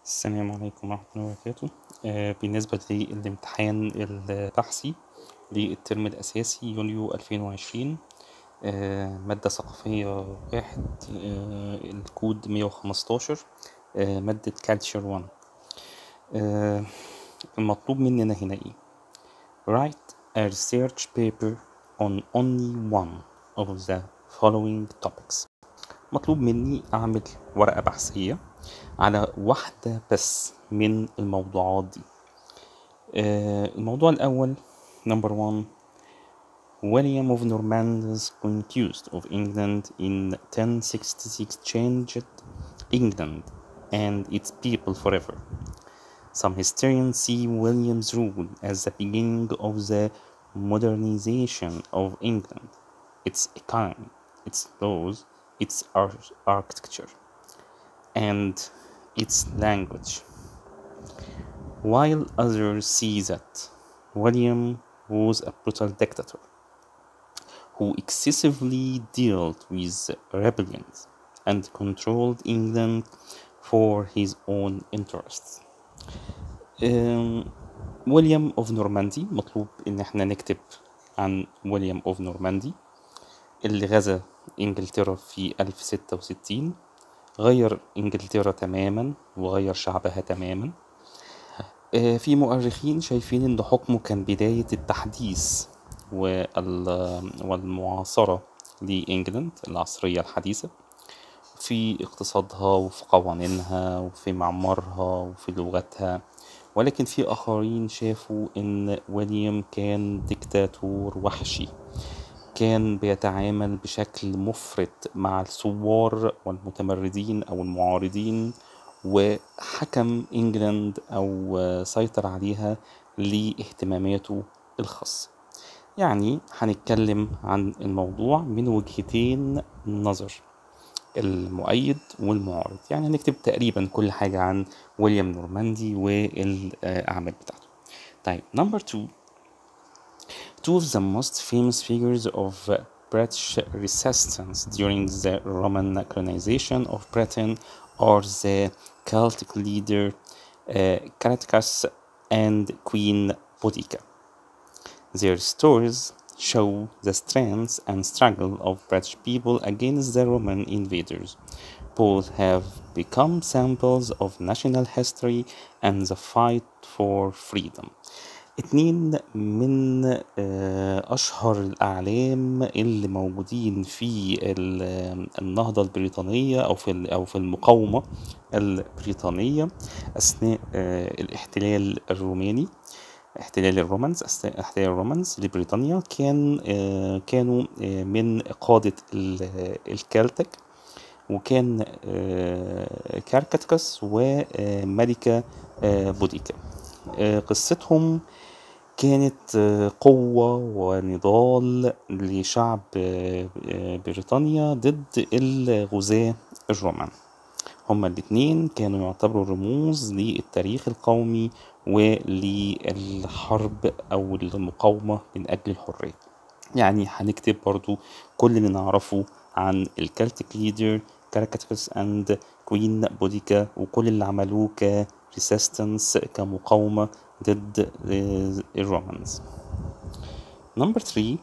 السلام عليكم ورحمة الله وبركاته آه، بالنسبة للامتحان البحثي للترم الأساسي يوليو ألفين وعشرين مادة ثقافية واحد آه، الكود مية وخمستاشر مادة كالتشر وان المطلوب مننا هنا ايه write a research paper on only one of the following topics مطلوب مني أعمل ورقة بحثية على واحدة بس من الموضوعات دي آه، الموضوع الأول number one William of Normandy's conquest of England in 1066 changed England and its people forever. Some historians see William's rule as the beginning of the modernization of England, its economy, its laws, its ar- architecture, and its language. While others see that William was a brutal dictator who excessively dealt with rebellions and controlled England for his own interests. أم، ويليام اوف نورماندي مطلوب ان احنا نكتب عن ويليام اوف نورماندي اللي غزا انجلترا في 1066 غير انجلترا تماما وغير شعبها تماما آه، في مؤرخين شايفين ان حكمه كان بداية التحديث وال- والمعاصرة لإنجلند العصرية الحديثة في اقتصادها وفي قوانينها وفي معمارها وفي لغتها ولكن في آخرين شافوا إن ويليام كان ديكتاتور وحشي كان بيتعامل بشكل مفرط مع الثوار والمتمردين أو المعارضين وحكم إنجلند أو سيطر عليها لاهتماماته الخاصة يعني هنتكلم عن الموضوع من وجهتين نظر المؤيد والمعارض يعني هنكتب تقريبا كل حاجة عن ويليام نورماندي والأعمال بتاعته طيب نمبر 2 Two of the most famous figures of British resistance during the Roman colonization of Britain are the Celtic leader uh, Caractacus and Queen Boudica. Their stories show the strength and struggle of British people against the Roman invaders. Both have become samples of national history and the fight for freedom. اتنين من آه، أشهر الأعلام اللي موجودين في ال- النهضة البريطانية أو في ال- أو في المقاومة البريطانية أثناء آه، الاحتلال الروماني احتلال الرومانز أثناء احتلال الرومانز لبريطانيا كان آه، كانوا آه، من قادة ال- الكلتك وكان آه، كاركاتكس وملكة آه، بوديكا آه، قصتهم كانت آه، قوة ونضال لشعب آه، آه، بريطانيا ضد الغزاة الرومان هما الاتنين كانوا يعتبروا رموز للتاريخ القومي وللحرب أو المقاومة من أجل الحرية يعني هنكتب برضو كل اللي نعرفه عن الكلتيك ليدر كاركاتكس اند كوين بوديكا وكل اللي عملوه كريسيستنس كمقاومة ضد آه، الرومانز Number three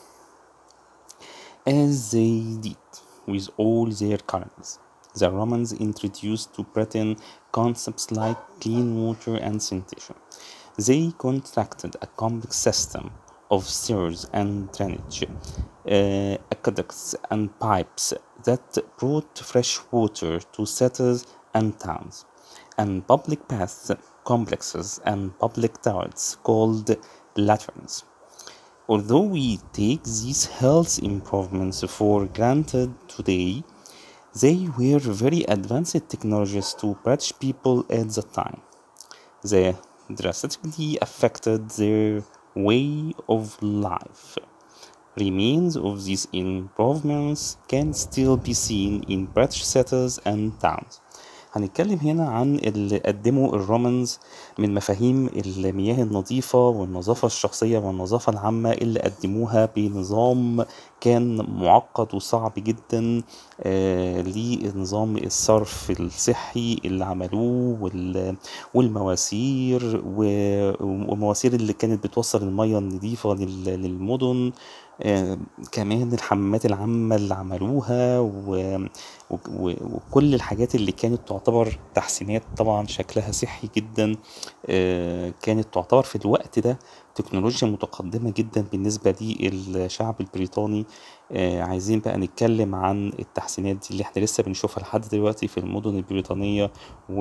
as they did with all their colonies. The Romans introduced to Britain concepts like clean water and sanitation. They constructed a complex system of sewers and drainage, uh, aqueducts and pipes that brought fresh water to cities and towns, and public baths complexes and public toilets called latrines. Although we take these health improvements for granted today, they were very advanced technologies to British people at the time. They drastically affected their way of life. Remains of these improvements can still be seen in British cities and towns. هنتكلم هنا عن اللي قدمه الرومانز من مفاهيم المياه النظيفة والنظافة الشخصية والنظافة العامة اللي قدموها بنظام كان معقد وصعب جدا آه لنظام الصرف الصحي اللي عملوه وال- والمواسير و- والمواسير اللي كانت بتوصل المياه النظيفة لل- للمدن آه، كمان الحمامات العامة اللي عملوها و... و... و... وكل الحاجات اللي كانت تعتبر تحسينات طبعا شكلها صحي جدا آه، كانت تعتبر في الوقت ده تكنولوجيا متقدمة جدا بالنسبة للشعب البريطاني آه، عايزين بقى نتكلم عن التحسينات دي اللي احنا لسه بنشوفها لحد دلوقتي في المدن البريطانية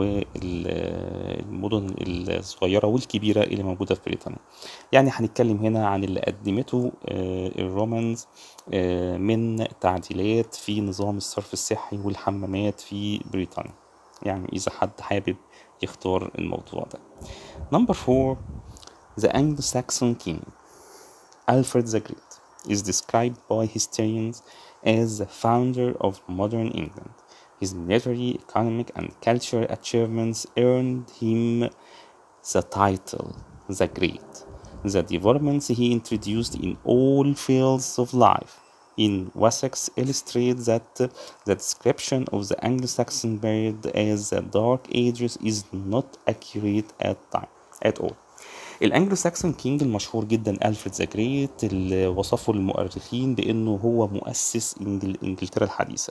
والمدن الصغيرة والكبيرة اللي موجودة في بريطانيا يعني هنتكلم هنا عن اللي قدمته آه، الرومانز آه، من تعديلات في نظام الصرف الصحي والحمامات في بريطانيا يعني إذا حد حابب يختار الموضوع ده Number four The Anglo-Saxon King Alfred the Great is described by historians as the founder of modern England. His military, economic, and cultural achievements earned him the title the Great. The developments he introduced in all fields of life in Wessex illustrate that the description of the Anglo-Saxon period as the Dark Ages is not accurate at time at all. الانجلو ساكسون كينج المشهور جدا الفريد ذا جريت اللي وصفه المؤرخين بانه هو مؤسس إنجل... انجلترا الحديثه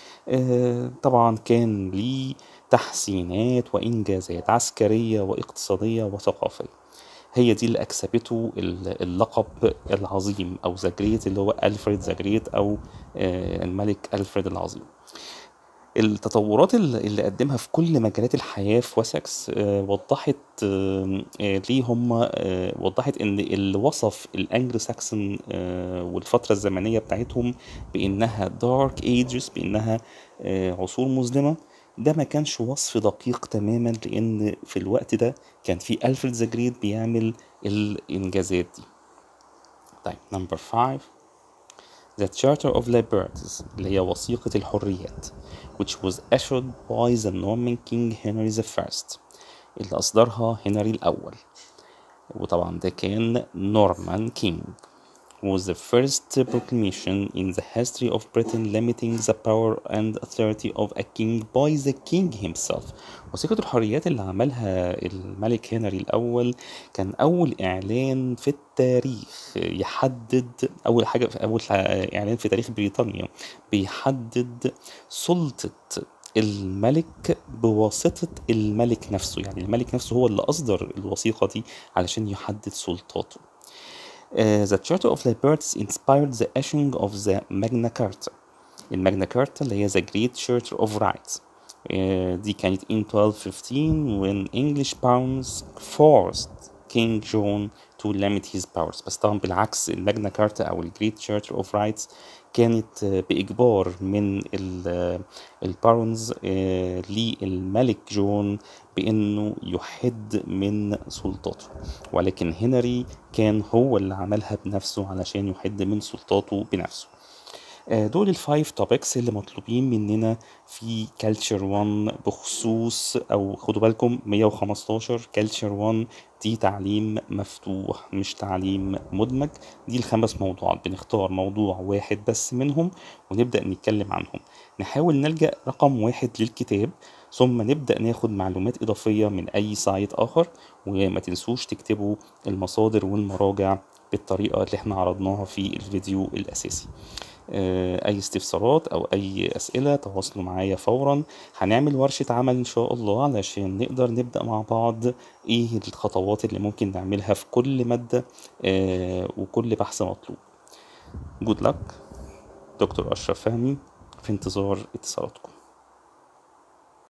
آه، طبعا كان ليه تحسينات وانجازات عسكريه واقتصاديه وثقافيه هي دي اللي اكسبته ال- اللقب العظيم او ذا جريت اللي هو الفريد ذا جريت او آه، الملك الفريد العظيم التطورات اللي اللي قدمها في كل مجالات الحياة في واسكس آه، وضحت آه، آه، ليه هم آه، وضحت ان اللي وصف الانجلو ساكسون آه، والفترة الزمنية بتاعتهم بانها دارك ايجز بانها آه، عصور مظلمة ده ما كانش وصف دقيق تماما لان في الوقت ده كان في الفريد ذا جريت بيعمل الانجازات دي طيب نمبر 5 The Charter of Liberties اللي هي وثيقة الحريات which was issued by the Norman King Henry I اللي أصدرها هنري الأول وطبعا ده كان نورمان كينج was the first proclamation in the history of Britain limiting the power and authority of a king by the king himself وثيقة الحريات اللي عملها الملك هنري الأول كان أول إعلان في التاريخ يحدد أول حاجة أول إعلان في تاريخ بريطانيا بيحدد سلطة الملك بواسطة الملك نفسه يعني الملك نفسه هو اللي أصدر الوثيقة دي علشان يحدد سلطاته Uh, the Charter of Liberties inspired the issuing of the Magna Carta. الماجنا كارتا اللي هي the Great Charter of Rights. Uh, دي كانت in 1215 when English barons forced King John to limit his powers بس طبعا بالعكس الماجنا كارتا أو ال Great Charter of Rights كانت آه، بإجبار من البارونز للملك جون بأنه يحد من سلطاته ولكن هنري كان هو اللي عملها بنفسه علشان يحد من سلطاته بنفسه آه، دول الفايف توبكس اللي مطلوبين مننا في كالتشر 1 بخصوص او خدوا بالكم 115 كالتشر 1 دي تعليم مفتوح مش تعليم مدمج دي الخمس موضوعات بنختار موضوع واحد بس منهم ونبدأ نتكلم عنهم نحاول نلجأ رقم واحد للكتاب ثم نبدأ ناخد معلومات إضافية من أي سايت آخر وما تنسوش تكتبوا المصادر والمراجع بالطريقة اللي احنا عرضناها في الفيديو الأساسي آه، اي استفسارات او اي اسئله تواصلوا معايا فورا هنعمل ورشه عمل ان شاء الله علشان نقدر نبدا مع بعض ايه الخطوات اللي ممكن نعملها في كل ماده آه، وكل بحث مطلوب جود لك دكتور اشرف فهمي في انتظار اتصالاتكم